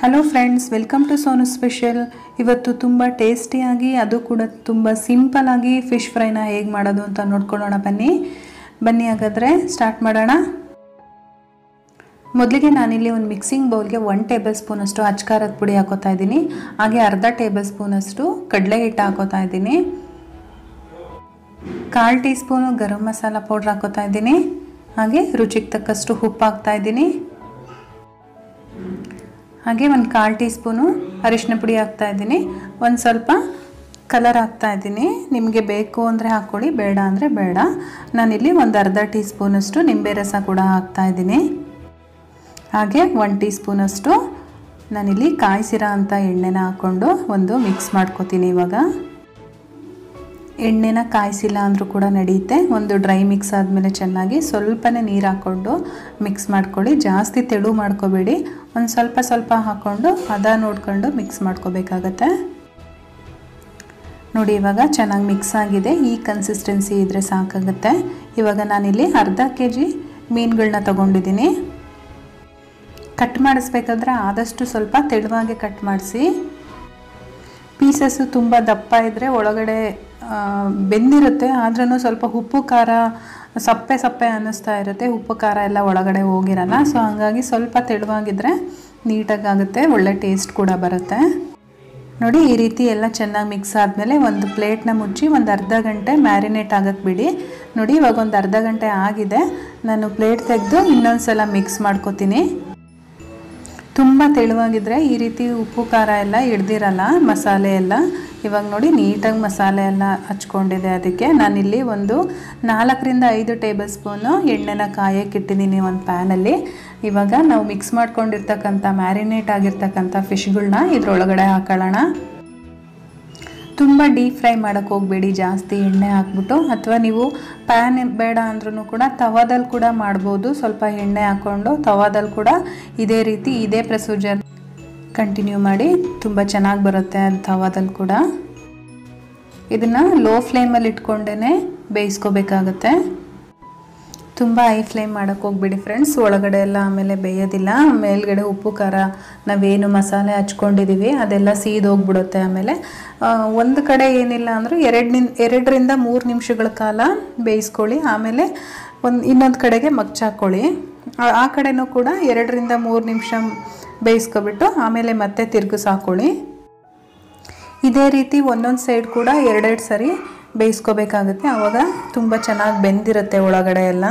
hello friends welcome to Sonu special ಇವತ್ತು ತುಂಬ ಟೇಸ್ಟಿಯಾಗಿ ಅದು ಕೂಡ ತುಂಬ ಸಿಂಪಲ್ಲಾಗಿ ಫಿಶ್ ಫ್ರೈನ ಹೇಗೆ ಮಾಡೋದು ಅಂತ ನೋಡ್ಕೊಳ್ಳೋಣ ಬನ್ನಿ ಬನ್ನಿ ಹಾಗಾದರೆ ಸ್ಟಾರ್ಟ್ ಮಾಡೋಣ ಮೊದಲಿಗೆ ನಾನಿಲ್ಲಿ ಒಂದು ಮಿಕ್ಸಿಂಗ್ ಬೌಲ್ಗೆ ಒನ್ ಟೇಬಲ್ ಸ್ಪೂನಷ್ಟು ಅಚ್ಕಾರದ ಪುಡಿ ಹಾಕೋತಾ ಇದ್ದೀನಿ ಹಾಗೆ ಅರ್ಧ ಟೇಬಲ್ ಸ್ಪೂನಷ್ಟು ಕಡಲೆ ಹಿಟ್ಟು ಹಾಕೋತಾ ಇದ್ದೀನಿ ಕಾಲು teaspoon garam masala powder ಹಾಕೋತಾ ಇದ್ದೀನಿ ಹಾಗೆ ರುಚಿಗೆ ತಕ್ಕಷ್ಟು ಉಪ್ಪು ಹಾಕ್ತಾ ಇದ್ದೀನಿ ಹಾಗೆ ಒಂದು ಕಾಲು ಟೀ ಸ್ಪೂನು ಅರಿಶಿನ ಪುಡಿ ಹಾಕ್ತಾ ಇದ್ದೀನಿ ಒಂದು ಸ್ವಲ್ಪ ಕಲರ್ ಹಾಕ್ತಾ ಇದ್ದೀನಿ ನಿಮಗೆ ಬೇಕು ಅಂದರೆ ಹಾಕ್ಕೊಳ್ಳಿ ಬೇಡ ಅಂದರೆ ಬೇಡ ನಾನಿಲ್ಲಿ ಒಂದು ಅರ್ಧ ಟೀ ಸ್ಪೂನಷ್ಟು ನಿಂಬೆ ರಸ ಕೂಡ ಹಾಕ್ತಾ ಇದ್ದೀನಿ ಹಾಗೆ ಒನ್ ಟೀ ಸ್ಪೂನಷ್ಟು ನಾನಿಲ್ಲಿ ಕಾಯಿಸಿರೋ ಅಂಥ ಎಣ್ಣೆನ ಹಾಕ್ಕೊಂಡು ಒಂದು ಮಿಕ್ಸ್ ಮಾಡ್ಕೋತೀನಿ ಇವಾಗ ಎಣ್ಣೆನ ಕಾಯಿಸಿಲ್ಲ ಅಂದರೂ ಕೂಡ ನಡೆಯುತ್ತೆ ಒಂದು ಡ್ರೈ ಮಿಕ್ಸ್ ಆದಮೇಲೆ ಚೆನ್ನಾಗಿ ಸ್ವಲ್ಪನೇ ನೀರು ಹಾಕ್ಕೊಂಡು ಮಿಕ್ಸ್ ಮಾಡ್ಕೊಳ್ಳಿ ಜಾಸ್ತಿ ತೆಳು ಮಾಡ್ಕೋಬೇಡಿ ಒಂದು ಸ್ವಲ್ಪ ಸ್ವಲ್ಪ ಹಾಕ್ಕೊಂಡು ಹದ ನೋಡ್ಕೊಂಡು ಮಿಕ್ಸ್ ಮಾಡ್ಕೋಬೇಕಾಗತ್ತೆ ನೋಡಿ ಇವಾಗ ಚೆನ್ನಾಗಿ ಮಿಕ್ಸ್ ಆಗಿದೆ ಈ ಕನ್ಸಿಸ್ಟೆನ್ಸಿ ಇದ್ದರೆ ಸಾಕಾಗುತ್ತೆ ಇವಾಗ ನಾನಿಲ್ಲಿ ಅರ್ಧ ಕೆ ಜಿ ಮೀನುಗಳನ್ನ ತೊಗೊಂಡಿದ್ದೀನಿ ಕಟ್ ಮಾಡಿಸ್ಬೇಕಾದ್ರೆ ಆದಷ್ಟು ಸ್ವಲ್ಪ ತೆಳುವಾಗೆ ಕಟ್ ಮಾಡಿಸಿ ಪೀಸಸ್ಸು ತುಂಬ ದಪ್ಪ ಇದ್ದರೆ ಒಳಗಡೆ ಬೆಂದಿರುತ್ತೆ ಆದ್ರೂ ಸ್ವಲ್ಪ ಉಪ್ಪು ಖಾರ ಸಪ್ಪೆ ಸಪ್ಪೆ ಅನ್ನಿಸ್ತಾ ಇರುತ್ತೆ ಉಪ್ಪು ಖಾರ ಎಲ್ಲ ಒಳಗಡೆ ಹೋಗಿರಲ್ಲ ಸೊ ಹಾಗಾಗಿ ಸ್ವಲ್ಪ ತೆಳುವಾಗಿದ್ದರೆ ನೀಟಾಗಿ ಆಗುತ್ತೆ ಒಳ್ಳೆ ಟೇಸ್ಟ್ ಕೂಡ ಬರುತ್ತೆ ನೋಡಿ ಈ ರೀತಿ ಎಲ್ಲ ಚೆನ್ನಾಗಿ ಮಿಕ್ಸ್ ಆದಮೇಲೆ ಒಂದು ಪ್ಲೇಟ್ನ ಮುಚ್ಚಿ ಒಂದು ಅರ್ಧ ಗಂಟೆ ಮ್ಯಾರಿನೇಟ್ ಆಗಕ್ಕೆ ಬಿಡಿ ನೋಡಿ ಇವಾಗ ಒಂದು ಅರ್ಧ ಗಂಟೆ ಆಗಿದೆ ನಾನು ಪ್ಲೇಟ್ ತೆಗೆದು ಇನ್ನೊಂದು ಸಲ ಮಿಕ್ಸ್ ಮಾಡ್ಕೋತೀನಿ ತುಂಬ ತೆಳುವಾಗಿದ್ದರೆ ಈ ರೀತಿ ಉಪ್ಪು ಖಾರ ಎಲ್ಲ ಹಿಡ್ದಿರಲ್ಲ ಮಸಾಲೆ ಎಲ್ಲ ಇವಾಗ ನೋಡಿ ನೀಟಾಗಿ ಮಸಾಲೆ ಎಲ್ಲ ಹಚ್ಕೊಂಡಿದೆ ಅದಕ್ಕೆ ನಾನಿಲ್ಲಿ ಒಂದು ನಾಲ್ಕರಿಂದ ಐದು ಟೇಬಲ್ ಸ್ಪೂನು ಎಣ್ಣೆನ ಕಾಯಕ್ಕೆ ಇಟ್ಟಿದ್ದೀನಿ ಒಂದು ಪ್ಯಾನಲ್ಲಿ ಇವಾಗ ನಾವು ಮಿಕ್ಸ್ ಮಾಡ್ಕೊಂಡಿರ್ತಕ್ಕಂಥ ಮ್ಯಾರಿನೇಟ್ ಆಗಿರ್ತಕ್ಕಂಥ ಫಿಶ್ಗಳನ್ನ ಇದ್ರೊಳಗಡೆ ಹಾಕೊಳ್ಳೋಣ ತುಂಬ ಡೀಪ್ ಫ್ರೈ ಮಾಡೋಕ್ಕೆ ಹೋಗಬೇಡಿ ಜಾಸ್ತಿ ಎಣ್ಣೆ ಹಾಕ್ಬಿಟ್ಟು ಅಥವಾ ನೀವು ಪ್ಯಾನ್ ಬೇಡ ಅಂದ್ರೂ ಕೂಡ ತವಾದಲ್ಲಿ ಕೂಡ ಮಾಡ್ಬೋದು ಸ್ವಲ್ಪ ಎಣ್ಣೆ ಹಾಕ್ಕೊಂಡು ತವಾದಲ್ಲಿ ಕೂಡ ಇದೇ ರೀತಿ ಇದೇ ಪ್ರೊಸೀಜರ್ ಕಂಟಿನ್ಯೂ ಮಾಡಿ ತುಂಬ ಚೆನ್ನಾಗಿ ಬರುತ್ತೆ ಅದು ತವಾದಲ್ಲಿ ಕೂಡ ಇದನ್ನು ಲೋ ಫ್ಲೇಮಲ್ಲಿ ಇಟ್ಕೊಂಡೇ ಬೇಯಿಸ್ಕೋಬೇಕಾಗತ್ತೆ ತುಂಬ ಹೈ ಫ್ಲೇಮ್ ಮಾಡೋಕ್ಕೆ ಹೋಗ್ಬೇಡಿ ಫ್ರೆಂಡ್ಸ್ ಒಳಗಡೆ ಎಲ್ಲ ಆಮೇಲೆ ಬೇಯೋದಿಲ್ಲ ಮೇಲ್ಗಡೆ ಉಪ್ಪು ಖಾರ ನಾವೇನು ಮಸಾಲೆ ಹಚ್ಕೊಂಡಿದ್ದೀವಿ ಅದೆಲ್ಲ ಸೀದೋಗ್ಬಿಡುತ್ತೆ ಆಮೇಲೆ ಒಂದು ಕಡೆ ಏನಿಲ್ಲ ಅಂದರೂ ಎರಡು ನಿನ್ ಎರಡರಿಂದ ಮೂರು ನಿಮಿಷಗಳ ಕಾಲ ಬೇಯಿಸ್ಕೊಳ್ಳಿ ಆಮೇಲೆ ಒಂದು ಇನ್ನೊಂದು ಕಡೆಗೆ ಮಗ್ಚಾಕೊಳ್ಳಿ ಆ ಕಡೆನೂ ಕೂಡ ಎರಡರಿಂದ ಮೂರು ನಿಮಿಷ ಬೇಯಿಸ್ಕೊಬಿಟ್ಟು ಆಮೇಲೆ ಮತ್ತೆ ತಿರುಗಿಸ್ ಹಾಕ್ಕೊಳ್ಳಿ ಇದೇ ರೀತಿ ಒಂದೊಂದು ಸೈಡ್ ಕೂಡ ಎರಡೆರಡು ಸರಿ ಬೇಯಿಸ್ಕೋಬೇಕಾಗುತ್ತೆ ಆವಾಗ ತುಂಬ ಚೆನ್ನಾಗಿ ಬೆಂದಿರುತ್ತೆ ಒಳಗಡೆ ಎಲ್ಲ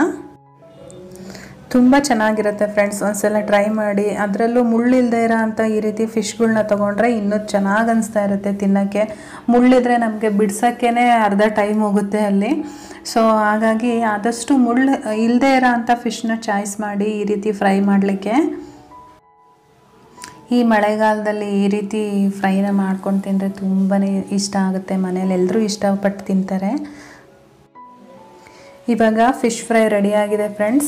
ತುಂಬ ಚೆನ್ನಾಗಿರುತ್ತೆ ಫ್ರೆಂಡ್ಸ್ ಒಂದ್ಸಲ ಟ್ರೈ ಮಾಡಿ ಅದರಲ್ಲೂ ಮುಳ್ಳಿಲ್ದೇ ಇರೋ ಅಂಥ ಈ ರೀತಿ ಫಿಶ್ಗಳನ್ನ ತೊಗೊಂಡ್ರೆ ಇನ್ನೂ ಚೆನ್ನಾಗಿ ಅನಿಸ್ತಾ ಇರುತ್ತೆ ತಿನ್ನೋಕ್ಕೆ ಮುಳ್ಳಿದ್ರೆ ನಮಗೆ ಬಿಡ್ಸೋಕ್ಕೇ ಅರ್ಧ ಟೈಮ್ ಹೋಗುತ್ತೆ ಅಲ್ಲಿ ಸೊ ಹಾಗಾಗಿ ಆದಷ್ಟು ಮುಳ್ಳು ಇಲ್ಲದೇ ಇರೋ ಅಂಥ ಫಿಶ್ನ ಚಾಯ್ಸ್ ಮಾಡಿ ಈ ರೀತಿ ಫ್ರೈ ಮಾಡಲಿಕ್ಕೆ ಈ ಮಳೆಗಾಲದಲ್ಲಿ ಈ ರೀತಿ ಫ್ರೈನ ಮಾಡ್ಕೊಂಡು ತಿಂದರೆ ತುಂಬಾ ಇಷ್ಟ ಆಗುತ್ತೆ ಮನೇಲಿ ಎಲ್ಲರೂ ಇಷ್ಟಪಟ್ಟು ತಿಂತಾರೆ ಇವಾಗ ಫಿಶ್ ಫ್ರೈ ರೆಡಿಯಾಗಿದೆ ಫ್ರೆಂಡ್ಸ್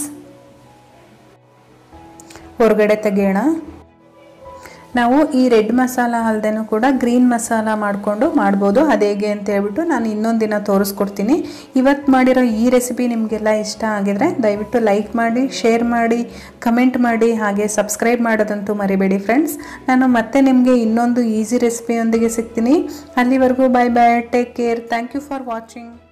ಹೊರಗಡೆ ತೆಗೆಯೋಣ ನಾವು ಈ ರೆಡ್ ಮಸಾಲ ಅಲ್ಲದೇನೂ ಕೂಡ ಗ್ರೀನ್ ಮಸಾಲ ಮಾಡಿಕೊಂಡು ಮಾಡ್ಬೋದು ಅದು ಹೇಗೆ ಅಂತ ಹೇಳ್ಬಿಟ್ಟು ನಾನು ಇನ್ನೊಂದು ದಿನ ತೋರಿಸ್ಕೊಡ್ತೀನಿ ಇವತ್ತು ಮಾಡಿರೋ ಈ ರೆಸಿಪಿ ನಿಮಗೆಲ್ಲ ಇಷ್ಟ ಆಗಿದರೆ ದಯವಿಟ್ಟು ಲೈಕ್ ಮಾಡಿ ಶೇರ್ ಮಾಡಿ ಕಮೆಂಟ್ ಮಾಡಿ ಹಾಗೆ ಸಬ್ಸ್ಕ್ರೈಬ್ ಮಾಡೋದಂತೂ ಮರಿಬೇಡಿ ಫ್ರೆಂಡ್ಸ್ ನಾನು ಮತ್ತೆ ನಿಮಗೆ ಇನ್ನೊಂದು ಈಸಿ ರೆಸಿಪಿಯೊಂದಿಗೆ ಸಿಗ್ತೀನಿ ಅಲ್ಲಿವರೆಗೂ bye bye take care thank you for watching